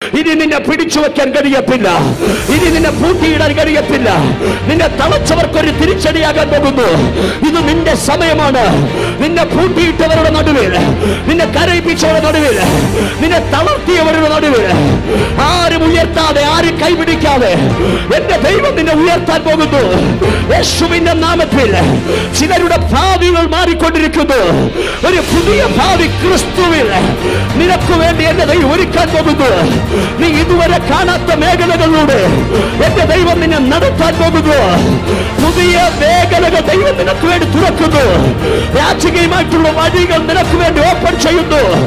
ഇനി നിന്നെ പിടിച്ചു വെക്കാൻ കഴിയത്തില്ല ഇനി നിന്നെ പൂട്ടിയിടാൻ കഴിയത്തില്ല നിന്നെ തളച്ചവർക്കൊരു തിരിച്ചടിയാകാൻ പോകുന്നു ഇത് നിന്റെ സമയമാണ് നിന്നെ പൂട്ടിയിട്ടവരുടെ നടുവിൽ നിന്നെ കരയിപ്പിച്ചവരുടെ നടുവിൽ നിന്നെ തളർത്തിയവരുടെ നടുവിൽ ആരും ഉയർത്താതെ ആരും കൈപിടിക്കാതെ എന്റെ ദൈവം നിന്നെ ഉയർത്താൻ പോകുന്നു യേശുവിന്റെ നാമത്തിൽ ചിലരുടെ ഭാവികൾ മാറിക്കൊണ്ടിരിക്കുന്നു ഒരു പുതിയ ഭാവി ക്രിസ്തുവിൽ നിനക്ക് വേണ്ടി എന്റെ ദൈവം ഒരുക്കാൻ പോകുന്നു നീ ഇതുവരെ കാണാത്ത മേഖലകളിലൂടെ എന്റെ ദൈവം നിന്നെ നടത്താൻ പോകുന്നു പുതിയ മേഖലകൾ ദൈവം നിനക്ക് വേണ്ടി തുറക്കുന്നു രാജകീയമായിട്ടുള്ള വഴികൾ നിനക്ക് വേണ്ടി ഓപ്പൺ ചെയ്യുന്നു